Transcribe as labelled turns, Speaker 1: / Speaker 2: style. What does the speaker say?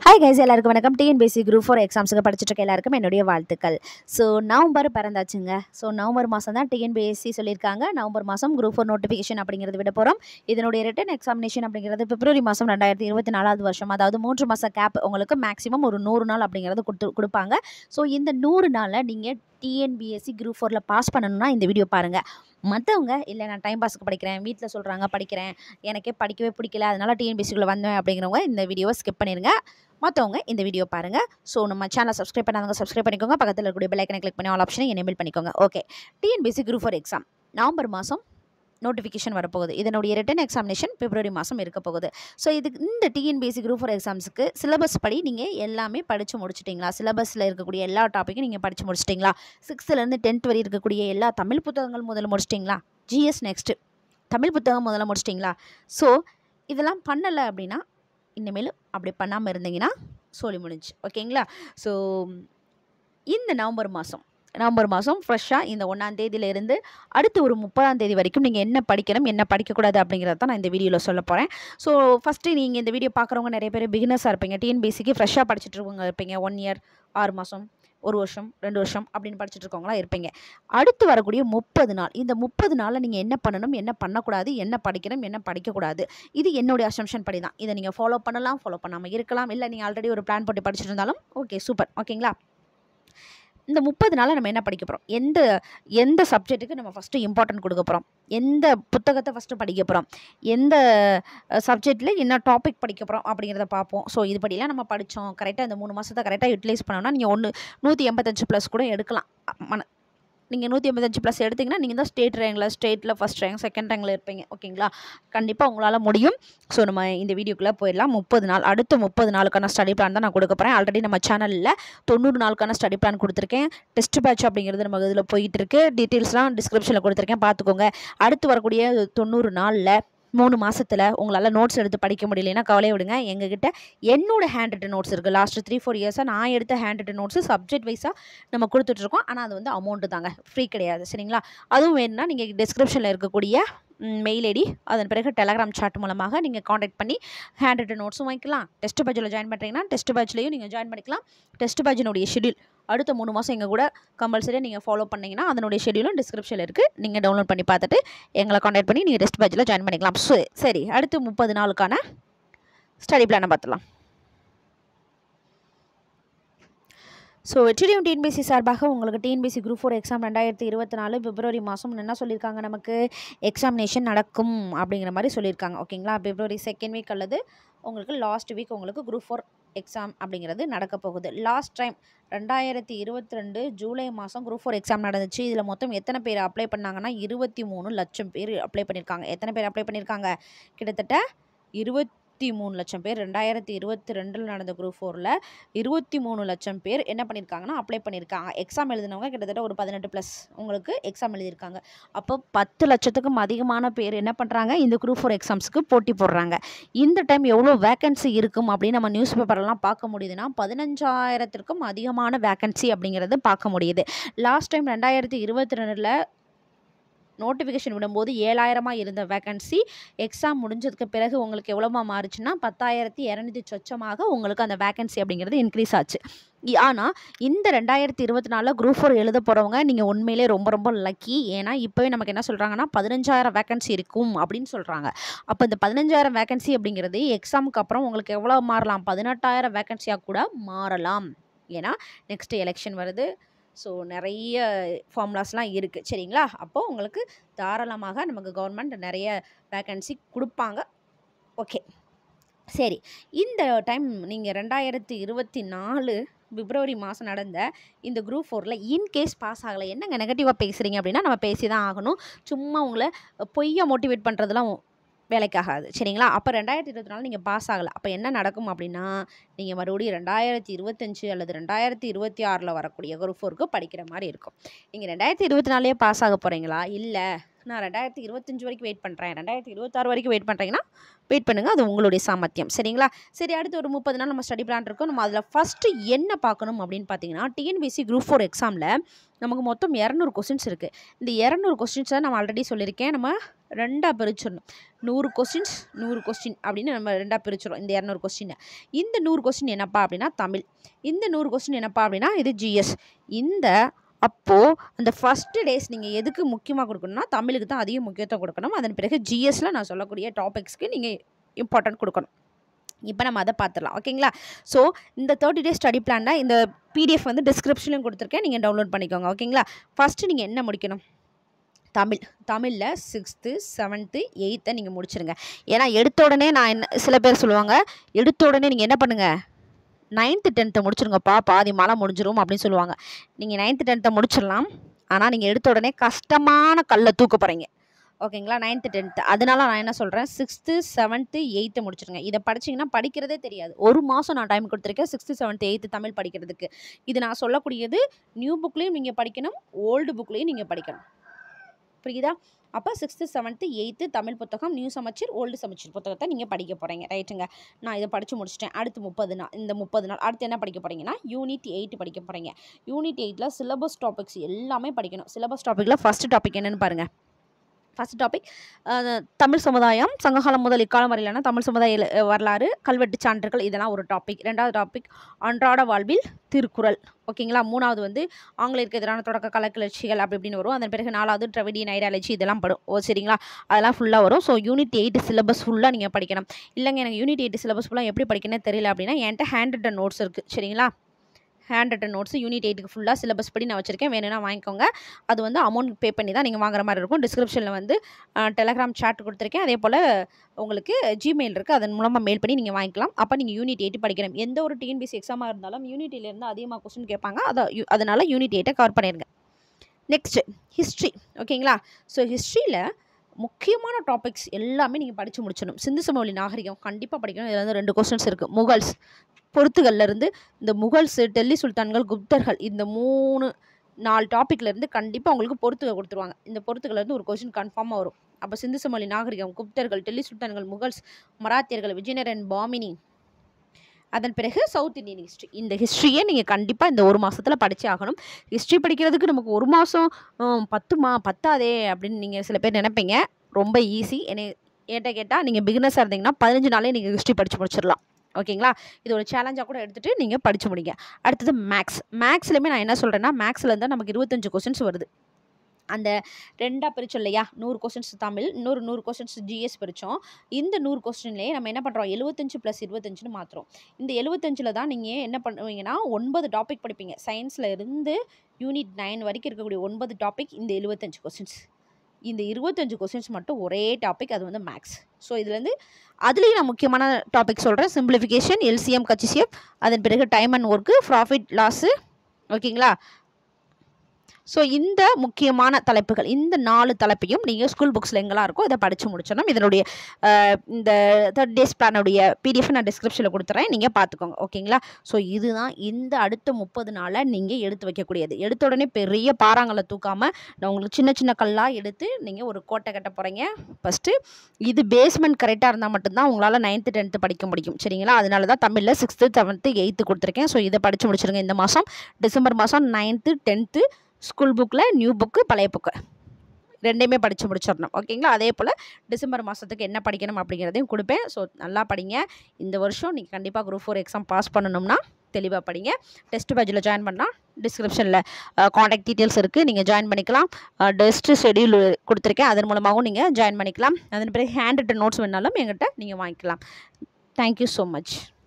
Speaker 1: hi guys எல்லாருக்கும் வணக்கம் TNPSC group four எக்ஸாம்ஸுக்கு படிச்சுட்டு இருக்க எல்லாருக்கும் என்னுடைய வாழ்த்துக்கள் ஸோ நவம்பர் பிறந்தாச்சுங்க ஸோ நவம்பர் மாதம் தான் டிஎன்பிஎஸ்சி சொல்லியிருக்காங்க நவம்பர் மாதம் குரூப் ஃபோர் நோட்டிஃபிகேஷன் அப்படிங்கிறது விட போகிறோம் இதனுடைய ரிட்டன் எக்ஸாமினேஷன் அப்படிங்கிறது பிப்ரவரி மாதம் ரெண்டாயிரத்தி இருபத்தி நாலாவது வருஷம் அதாவது மூன்று மாத கேப் உங்களுக்கு மேக்ஸிமம் ஒரு நூறு நாள் அப்படிங்கிறது கொடுத்து கொடுப்பாங்க ஸோ இந்த நூறு நாளில் நீங்கள் டிஎன்பிஎஸ்சி குரூப் ஃபோரில் பாஸ் பண்ணணும்னா இந்த வீடியோ பாருங்கள் மற்றவங்க இல்லை நான் டைம் பாஸ்க்கு படிக்கிறேன் வீட்டில் சொல்கிறாங்க படிக்கிறேன் எனக்கே படிக்கவே பிடிக்கல அதனால் டிஎன்பிஎஸ்சிக்குள்ளே வந்தேன் அப்படிங்கிறவங்க இந்த வீடியோவை ஸ்கிப் பண்ணிடுங்க மற்றவங்க இந்த வீடியோ பாருங்கள் ஸோ நம்ம சேனலை சப்ஸ்கிரைப் பண்ணாதவங்க சப்ஸ்கிரைப் பண்ணிக்கோங்க பக்கத்தில் இருக்கக்கூடிய பெல் ஐக்கனை கிளிக் பண்ணி ஆல் ஆப்ஷனை எனேபிள் பண்ணிக்கோங்க okay TNPSC group four exam November மாதம் நோட்டிஃபிகேஷன் வரப்போகுது இதனுடைய ரிட்டன் எக்ஸாமினேஷன் பிப்ரவரி மாதம் இருக்க போகுது ஸோ இதுக்கு இந்த டிஎன்பிஎஸ்சி குரூப் ஃபார் எக்ஸாம்ஸுக்கு சிலபஸ் படி நீங்கள் எல்லாமே படித்து முடிச்சிட்டிங்களா சிலபஸில் இருக்கக்கூடிய எல்லா டாப்பிக்கும் நீங்கள் படித்து முடிச்சிட்டிங்களா சிக்ஸ்த்துலேருந்து டென்த் வரை இருக்கக்கூடிய எல்லா தமிழ் புத்தகங்கள் முதல்ல முடிச்சிட்டிங்களா ஜிஎஸ் நெக்ஸ்ட்டு தமிழ் புத்தகம் முதல்ல முடிச்சிட்டிங்களா ஸோ இதெல்லாம் பண்ணலை அப்படின்னா இனிமேல் அப்படி பண்ணாமல் இருந்தீங்கன்னா சொல்லி முடிஞ்சு ஓகேங்களா ஸோ இந்த நவம்பர் மாதம் நவம்பர் மாதம் ஃப்ரெஷ்ஷாக இந்த ஒன்றாம் தேதியிலேருந்து அடுத்து ஒரு முப்பதாம் தேதி வரைக்கும் நீங்கள் என்ன படிக்கணும் என்ன படிக்கக்கூடாது அப்படிங்கிறத தான் நான் இந்த வீடியோவில் சொல்ல போகிறேன் ஸோ ஃபஸ்ட்டு நீங்கள் இந்த வீடியோ பார்க்குறவங்க நிறைய பேர் பிகினர்ஸாக இருப்பீங்க டிஎன்பிசிக்கு ஃப்ரெஷ்ஷாக படிச்சுட்டு இருக்கவங்க இருப்பீங்க ஒன் இயர் ஆறு மாதம் ஒரு வருஷம் ரெண்டு வருஷம் அப்படின்னு படிச்சுட்டு இருக்கவங்களா இருப்பீங்க அடுத்து வரக்கூடிய முப்பது நாள் இந்த முப்பது நாளில் நீங்கள் என்ன பண்ணணும் என்ன பண்ணக்கூடாது என்ன படிக்கணும் என்ன படிக்கக்கூடாது இது என்னுடைய அசம்ஷன் படி தான் இதை நீங்கள் ஃபாலோ பண்ணலாம் ஃபாலோ பண்ணாமல் இருக்கலாம் இல்லை நீங்கள் ஆல்ரெடி ஒரு பிளான் போட்டு படிச்சுட்டு இருந்தாலும் ஓகே சூப்பர் ஓகேங்களா இந்த முப்பது நாளில் நம்ம என்ன படிக்க போகிறோம் எந்த எந்த சப்ஜெக்ட்டுக்கு நம்ம ஃபஸ்ட்டு இம்பார்ட்டன்ட் கொடுக்க போகிறோம் எந்த புத்தகத்தை ஃபஸ்ட்டு படிக்க போகிறோம் எந்த சப்ஜெக்டில் என்ன டாபிக் படிக்க போகிறோம் அப்படிங்கிறத பார்ப்போம் ஸோ இது படியெல்லாம் நம்ம படித்தோம் கரெக்டாக இந்த மூணு மாதத்தை கரெக்டாக யூட்டிலைஸ் பண்ணோம்னா நீங்கள் ஒன்று நூற்றி எண்பத்தஞ்சு ப்ளஸ் கூட எடுக்கலாம் மன நீங்கள் நூற்றி எண்பத்தஞ்சு ப்ளஸ் எடுத்திங்கன்னா நீங்கள் தான் ஸ்டேட் ரேங்கில் ஸ்டேட்டில் ஃபஸ்ட் ரேங்க் செகண்ட் ரேங்கில் இருப்பீங்க ஓகேங்களா கண்டிப்பாக உங்களால் முடியும் ஸோ நம்ம இந்த வீடியோக்குள்ளே போயிடலாம் முப்பது நாள் அடுத்த முப்பது நாளுக்கான ஸ்டடி பிளான் தான் நான் கொடுக்க போகிறேன் ஆல்ரெடி நம்ம சேனலில் தொண்ணூறு நாளுக்கான ஸ்டடி பிளான் கொடுத்துருக்கேன் டெஸ்ட் பேட்ச் அப்படிங்கிறது நம்ம இதில் போயிட்டு இருக்கு டீட்டெயில்ஸ்லாம் டிஸ்கிரிப்ஷனில் கொடுத்துருக்கேன் பார்த்துக்கோங்க அடுத்து வரக்கூடிய தொண்ணூறு நாளில் மூணு மாதத்தில் உங்களால் நோட்ஸ் எடுத்து படிக்க முடியலன்னா கவலையை விடுங்க எங்ககிட்ட என்னோடய ஹேண்ட் ரிட்டன் நோட்ஸ் இருக்குது லாஸ்ட் த்ரீ ஃபோர் இயர்ஸாக நான் எடுத்த ஹேண்ட் ரிட்டன் நோட்ஸு சப்ஜெக்ட் வைஸாக நம்ம கொடுத்துட்ருக்கோம் ஆனால் அது வந்து அமௌண்ட்டு தாங்க ஃப்ரீ கிடையாது சரிங்களா அதுவும் வேணும்னா நீங்கள் டிஸ்கிரிப்ஷனில் இருக்கக்கூடிய மெயில் ஐடி அதன் பிறகு டெலகிராம் சாட் மூலமாக நீங்கள் காண்டாக்ட் பண்ணி ஹேண்ட் ரிட்டன் நோட்ஸும் வாங்கிக்கலாம் டெஸ்ட் பேட்சில் ஜாயின் பண்ணுறீங்கன்னா டெஸ்ட் பேட்ச்லேயும் நீங்கள் ஜாயின் பண்ணிக்கலாம் டெஸ்ட் பேட்சினுடைய ஷெடியூல் அடுத்த மூணு மாதம் எங்கள் கூட கம்பல்சரியாக நீங்கள் ஃபாலோ பண்ணிங்கன்னா அதனுடைய ஷெடியூலும் டிஸ்கிரிப்ஷனில் இருக்குது நீங்கள் டவுன்லோட் பண்ணி பார்த்துட்டு எங்களை காண்டாக்ட் பண்ணி நீங்கள் டெஸ்ட் பேட்சில் ஜாயின் பண்ணிக்கலாம் ஸோ சரி அடுத்து முப்பது நாளுக்கான ஸ்டடி பிளானை பார்த்துலாம் ஸோ வெற்றிடிஎம் டிஎன்பிசி சார்பாக உங்களுக்கு டிஎன்பிசி குரூப் ஃபோர் எக்ஸாம் ரெண்டாயிரத்தி இருபத்தி நாலு பிப்ரவரி மாதம் என்ன சொல்லியிருக்காங்க நமக்கு எக்ஸாமினேஷன் நடக்கும் அப்படிங்கிற மாதிரி சொல்லியிருக்காங்க ஓகேங்களா பிப்ரவரி செகண்ட் வீக் அல்லது உங்களுக்கு லாஸ்ட் வீக் உங்களுக்கு குரூப் ஃபோர் எக்ஸாம் அப்படிங்கிறது நடக்க போகுது லாஸ்ட் டைம் ரெண்டாயிரத்தி இருபத்தி ரெண்டு ஜூலை மாதம் குரூப் ஃபோர் எக்ஸாம் நடந்துச்சு இதில் மொத்தம் எத்தனை பேர் அப்ளை பண்ணாங்கன்னா இருபத்தி மூணு லட்சம் பேர் அப்ளை பண்ணியிருக்காங்க எத்தனை பேர் அப்ளை பண்ணியிருக்காங்க கிட்டத்தட்ட இருபத்தி மூணு லட்சம் பேர் ரெண்டாயிரத்தி இருபத்தி ரெண்டில் நடந்த குரூப் ஃபோரில் இருபத்தி மூணு லட்சம் பேர் என்ன பண்ணியிருக்காங்கன்னா அப்ளை பண்ணியிருக்காங்க எக்ஸாம் எழுதினவங்க கிட்டத்தட்ட ஒரு பதினெட்டு ப்ளஸ் உங்களுக்கு எக்ஸாம் எழுதியிருக்காங்க அப்போ பத்து லட்சத்துக்கும் அதிகமான பேர் என்ன பண்ணுறாங்க இந்த குரூப் ஃபோர் எக்ஸாம்ஸுக்கு போட்டி போடுறாங்க இந்த டைம் எவ்வளோ வேக்கன்சி இருக்கும் அப்படின்னு நம்ம நியூஸ் பேப்பர்லாம் பார்க்க முடியுதுன்னா பதினஞ்சாயிரத்திற்கும் அதிகமான வேக்கன்சி அப்படிங்கிறது பார்க்க முடியுது லாஸ்ட் டைம் ரெண்டாயிரத்தி இருபத்தி ரெண்டில் நோட்டிஃபிகேஷன் விடும்போது ஏழாயிரமாக இருந்த வேக்கன்சி எக்ஸாம் முடிஞ்சதுக்கு பிறகு உங்களுக்கு எவ்வளோமா மாறுச்சுன்னா பத்தாயிரத்தி இரநூத்தி சொச்சமாக உங்களுக்கு அந்த வேக்கன்சி அப்படிங்கிறது இன்க்ரீஸ் ஆச்சு ஆனால் இந்த ரெண்டாயிரத்தி இருபத்தி நாலில் குரூப் ஃபோர் எழுத போகிறவங்க நீங்கள் உண்மையிலே ரொம்ப ரொம்ப லக்கி ஏன்னா இப்போவே நமக்கு என்ன சொல்கிறாங்கன்னா பதினஞ்சாயிரம் வேக்கன்சி இருக்கும் அப்படின்னு சொல்கிறாங்க அப்போ இந்த பதினஞ்சாயிரம் வேக்கன்சி அப்படிங்கிறது எக்ஸாமுக்கு அப்புறம் உங்களுக்கு எவ்வளோ மாறலாம் பதினெட்டாயிரம் வேக்கன்சியாக கூட மாறலாம் ஏன்னா நெக்ஸ்ட்டு எலெக்ஷன் வருது ஸோ நிறைய ஃபார்முலாஸ்லாம் இருக்குது சரிங்களா அப்போது உங்களுக்கு தாராளமாக நமக்கு கவர்மெண்ட் நிறைய வேக்கன்சி கொடுப்பாங்க ஓகே சரி இந்த டைம் நீங்கள் ரெண்டாயிரத்தி இருபத்தி நாலு பிப்ரவரி மாதம் நடந்த இந்த குரூப் ஃபோரில் இன்கேஸ் பாஸ் ஆகலை என்னங்க நெகட்டிவாக பேசுகிறீங்க அப்படின்னா நம்ம பேசி தான் ஆகணும் சும்மா உங்களை பொய்யா மோட்டிவேட் பண்ணுறதுலாம் வேலைக்காகாது சரிங்களா அப்போ ரெண்டாயிரத்தி இருபத்தி நாலு நீங்கள் பாஸ் ஆகலை அப்போ என்ன நடக்கும் அப்படின்னா நீங்கள் மறுபடியும் ரெண்டாயிரத்தி இருபத்தஞ்சு அல்லது ரெண்டாயிரத்தி இருபத்தி ஆறில் வரக்கூடிய குரூப் ஃபோருக்கு படிக்கிற மாதிரி இருக்கும் நீங்கள் ரெண்டாயிரத்தி இருபத்தி நாலே பாஸ் ஆக போகிறீங்களா இல்லை நான் ரெண்டாயிரத்தி இருபத்தஞ்சு வரைக்கும் வெயிட் பண்ணுறேன் ரெண்டாயிரத்தி இருபத்தாறு வரைக்கும் வெயிட் பண்ணுறீங்கன்னா வெயிட் பண்ணுங்கள் அது உங்களுடைய சாமர்த்தியம் சரிங்களா சரி அடுத்து ஒரு முப்பது நாள் நம்ம ஸ்டடி பிளான் இருக்கோம் நம்ம அதில் ஃபஸ்ட்டு என்ன பார்க்கணும் அப்படின்னு பார்த்தீங்கன்னா டிஎன்பிசி குரூப் ஃபோர் எக்ஸாமில் நமக்கு மொத்தம் இரநூறு கொஸ்டின்ஸ் இருக்குது இந்த இரநூறு கொஸ்டின்ஸை நம்ம ஆல்ரெடி சொல்லியிருக்கேன் நம்ம ரெண்டாக பிரிச்சிடணும் நூறு கொஸ்டின்ஸ் நூறு கொஸ்டின் அப்படின்னு நம்ம ரெண்டாக பிரிச்சிடும் இந்த இரநூறு கொஸ்டினை இந்த நூறு கொஸ்டின் என்னப்பா அப்படின்னா தமிழ் இந்த நூறு கொஸ்டின் என்னப்பா அப்படின்னா இது ஜிஎஸ் இந்த அப்போது அந்த ஃபஸ்ட்டு டேஸ் நீங்கள் எதுக்கு முக்கியமாக கொடுக்கணும்னா தமிழுக்கு தான் அதிக முக்கியத்துவம் கொடுக்கணும் அதன் பிறகு ஜிஎஸ்ல நான் சொல்லக்கூடிய டாபிக்ஸ்க்கு நீங்கள் இம்பார்ட்டன்ட் கொடுக்கணும் இப்போ நம்ம அதை பார்த்துடலாம் ஓகேங்களா ஸோ இந்த தேர்ட்டி டேஸ் ஸ்டடி பிளானில் இந்த பிடிஎஃப் வந்து டிஸ்கிரிப்ஷன்லையும் கொடுத்துருக்கேன் நீங்கள் டவுன்லோட் பண்ணிக்கோங்க ஓகேங்களா ஃபஸ்ட்டு நீங்கள் என்ன முடிக்கணும் தமிழ் தமிழில் சிக்ஸ்த்து செவன்த்து எயித்தை நீங்கள் முடிச்சிருங்க ஏன்னா எடுத்த உடனே நான் என்ன சில பேர் சொல்லுவாங்க எடுத்த உடனே நீங்கள் என்ன பண்ணுங்கள் நைன்த்து டென்த்தை முடிச்சிருங்கப்பா பாதி மழை முடிஞ்சிரும் அப்படின்னு சொல்லுவாங்க நீங்கள் நைன்த்து டென்த்தை முடிச்சிடலாம் ஆனால் நீங்கள் எடுத்த உடனே கஷ்டமான கல்லை தூக்க போகிறீங்க ஓகேங்களா நைன்த்து டென்த்து அதனால நான் என்ன சொல்கிறேன் சிக்ஸ்த்து செவன்த்து எயித்து முடிச்சிருங்க இதை படிச்சிங்கன்னா படிக்கிறதே தெரியாது ஒரு மாதம் நான் டைம் கொடுத்துருக்கேன் சிக்ஸ்த்து செவன்த்து எயித்து தமிழ் படிக்கிறதுக்கு இது நான் சொல்லக்கூடியது நியூ புக்லேயும் நீங்கள் படிக்கணும் ஓல்டு புக்லேயும் நீங்கள் படிக்கணும் புரியுதா அப்போ சிக்ஸ்த்து செவன்த்து எயித்து தமிழ் புத்தகம் நியூ சமச்சீர் ஓல்டு சமச்சீர் புத்தகத்தை நீங்கள் படிக்க போகிறீங்க ரைட்டுங்க நான் இதை படித்து முடிச்சிட்டேன் அடுத்து முப்பது நாள் இந்த முப்பது நாள் அடுத்து என்ன படிக்க போகிறீங்கன்னா யூனிட் எயிட் படிக்க போகிறீங்க யூனிட் எயிட்டில் சிலபஸ் டாபிக்ஸ் எல்லாமே படிக்கணும் சிலபஸ் டாப்பிக்கில் ஃபஸ்ட்டு டாபிக் என்னென்னு பாருங்கள் ஃபஸ்ட் டாபிக் தமிழ் சமுதாயம் சங்ககாலம் முதல் இக்காலம் வரையிலான தமிழ் சமுதாய இல- வரலாறு கல்வெட்டு சான்றுகள் இதெல்லாம் ஒரு டாபிக் ரெண்டாவது டாபிக் அன்றாட வாழ்வில் திருக்குறள் ஓகேங்களா மூணாவது வந்து ஆங்கிலேயருக்கு எதிரான தொடக்க கல கிளர்ச்சிகள் அப்படி இப்படின்னு வரும் அதன் பிறகு நாலாவது ட்ரெவிடியன் ஐடியாலஜி இதெல்லாம் படும் ஓ சரிங்களா அதெல்லாம் ஃபுல்லாக வரும் ஸோ யூனிட் எயிட் சிலபஸ் ஃபுல்லாக நீங்கள் படிக்கணும் இல்லைங்க எனக்கு யூனிட் எயிட் சிலபஸ் ஃபுல்லாக எப்படி படிக்கணும்னு தெரியல அப்படின்னா என்கிட்ட ஹேண்ட் ரிட்டன் நோட்ஸ் இருக்குது சரிங்களா ஹேண்ட் ரிட்டன் நோட்ஸ் யூனிட் எயிட்டுக்கு ஃபுல்லாக சிலபஸ் படி நான் வச்சுருக்கேன் வேணும்னா வாங்கிக்கோங்க அது வந்து அமௌண்ட் பே பண்ணி தான் நீங்கள் வாங்குற மாதிரி இருக்கும் டிஸ்கிரிப்ஷனில் வந்து டெலகிராம் சாட் கொடுத்துருக்கேன் அதே போல் உங்களுக்கு ஜிமெயில் இருக்குது அதன் மூலமாக மெயில் பண்ணி நீங்கள் வாங்கிக்கலாம் அப்போ நீங்கள் யூனிட் எயிட் படிக்கணும் எந்த ஒரு டிஎன்பிசி எக்ஸாமாக இருந்தாலும் யூனிட் இருந்து அதிகமாக கொஸ்டின் கேட்பாங்க அதை யு- அதனால யூனிட் எயிட்டை கவர் பண்ணிடுங்க நெக்ஸ்ட்டு ஹிஸ்ட்ரி ஓகேங்களா ஸோ ஹிஸ்ட்ரியில் முக்கியமான டாபிக்ஸ் எல்லாமே நீங்கள் படித்து முடிச்சிடணும் சிந்து சமவெளி நாகரிகம் கண்டிப்பாக படிக்கணும் இதில் வந்து ரெண்டு கொஸ்டின்ஸ் இருக்குது முகல்ஸ் பொறுத்துகள்ல இருந்து இந்த முகல்ஸு டெல்லி சுல்தான்கள் குப்தர்கள் இந்த மூணு நாலு டாப்பிக்ல இருந்து கண்டிப்பாக உங்களுக்கு பொறுத்துக கொடுத்துருவாங்க இந்த பொறுத்துகள்ல இருந்து ஒரு கொஸ்டின் கன்ஃபார்மாக வரும் அப்போ சிந்து சமவெளி நாகரிகம் குப்தர்கள் டெல்லி சுல்தான்கள் முகல்ஸ் மராத்தியர்கள் விஜயநகரன் பாமினி அதன் பிறகு சவுத் இந்தியன் ஹிஸ்ட்ரி இந்த ஹிஸ்ட்ரியை நீங்கள் கண்டிப்பாக இந்த ஒரு மாதத்தில் படிச்சே ஆகணும் ஹிஸ்ட்ரி படிக்கிறதுக்கு நமக்கு ஒரு மாதம் பத்துமா பத்தாதே அப்படின்னு நீங்கள் சில பேர் நினைப்பீங்க ரொம்ப ஈஸி என்னை என்கிட்ட கேட்டால் நீங்கள் பிகினஸாக இருந்தீங்கன்னா பதினஞ்சு நாளே நீங்கள் ஹிஸ்ட்ரி படித்து முடிச்சிடலாம் ஓகேங்களா இது ஒரு சேலஞ்சாக கூட எடுத்துகிட்டு நீங்கள் படித்து முடிங்க அடுத்தது மேக்ஸ் மேக்ஸ்லையுமே நான் என்ன சொல்கிறேன்னா மேக்ஸில் இருந்தால் நமக்கு இருபத்தஞ்சு கொஸ்டின்ஸ் வருது அந்த ரெண்டாக பிரிச்சோம் இல்லையா நூறு கொஸ்டின்ஸ் தமிழ் இன்னொரு நூறு கொஸ்டின்ஸ் ஜிஎஸ் பிரித்தோம் இந்த நூறு கொஸ்டின்லேயே நம்ம என்ன பண்ணுறோம் எழுபத்தஞ்சு ப்ளஸ் இருபத்தஞ்சுன்னு மாற்றுறோம் இந்த எழுபத்தஞ்சில் தான் நீங்கள் என்ன பண்ணுவீங்கன்னா ஒன்பது டாபிக் படிப்பீங்க சயின்ஸில் இருந்து யூனிட் நைன் வரைக்கும் இருக்கக்கூடிய ஒன்பது டாபிக் இந்த எழுபத்தஞ்சு கொஸ்டின்ஸ் இந்த இருபத்தஞ்சு கொஸ்டின்ஸ் மட்டும் ஒரே டாபிக் அது வந்து மேக்ஸ் ஸோ இதுலேருந்து அதுலேயும் நான் முக்கியமான டாபிக் சொல்கிறேன் சிம்பிளிஃபிகேஷன் எல்சிஎம் கச்சிசிஎம் அதன் பிறகு time and work profit loss ஓகேங்களா ஸோ இந்த முக்கியமான தலைப்புகள் இந்த நாலு தலைப்பையும் நீங்கள் ஸ்கூல் புக்ஸில் எங்கெல்லாம் இருக்கோ இதை படித்து முடிச்சிடணும் இதனுடைய அஹ், இந்த தேர்ட் டேஸ் பிளானுடைய பிடிஎஃப் நான் டிஸ்கிரிப்ஷனில் கொடுத்துறேன் நீங்கள் பார்த்துக்கோங்க ஓகேங்களா ஸோ இதுதான் இந்த அடுத்த முப்பது நாளை நீங்கள் எடுத்து வைக்கக்கூடியது எடுத்த உடனே பெரிய பாறாங்களை தூக்காமல் நான் உங்களுக்கு சின்ன சின்ன கல்லாக எடுத்து நீங்கள் ஒரு கோட்டை கட்ட போகிறீங்க ஃபஸ்ட்டு இது பேஸ்மெண்ட் கரெக்டாக இருந்தால் மட்டும்தான் உங்களால் நைன்த்து டென்த்து படிக்க முடியும் சரிங்களா அதனால தான் தமிழில் சிக்ஸ்த்து செவன்த்து எயித்து கொடுத்துருக்கேன் ஸோ இதை படித்து முடிச்சிருங்க இந்த மாதம் டிசம்பர் மாதம் நைன்த்து டென்த்து ஸ்கூல் புக்கில் நியூ புக்கு பழைய புக்கு ரெண்டையுமே படித்து முடிச்சிடணும் ஓகேங்களா அதே போல் டிசம்பர் மாதத்துக்கு என்ன படிக்கணும் அப்படிங்கிறதையும் கொடுப்பேன் ஸோ நல்லா படிங்க இந்த வருஷம் நீங்கள் கண்டிப்பாக குரூப் ஃபோர் எக்ஸாம் பாஸ் பண்ணணும்னா தெளிவாக படிங்க டெஸ்ட் பேஜில் ஜாயின் பண்ணால் டிஸ்கிரிப்ஷனில் காண்டாக்ட் டீட்டெயில்ஸ் இருக்குது நீங்கள் ஜாயின் பண்ணிக்கலாம் டெஸ்ட் ஷெடியூல் கொடுத்துருக்கேன் அதன் மூலமாகவும் நீங்கள் ஜாயின் பண்ணிக்கலாம் அதன் பிறகு ஹேண்ட் ரிட்டன் நோட்ஸ் வேணாலும் எங்கிட்ட நீங்கள் வாங்கிக்கலாம் தேங்க்யூ ஸோ மச்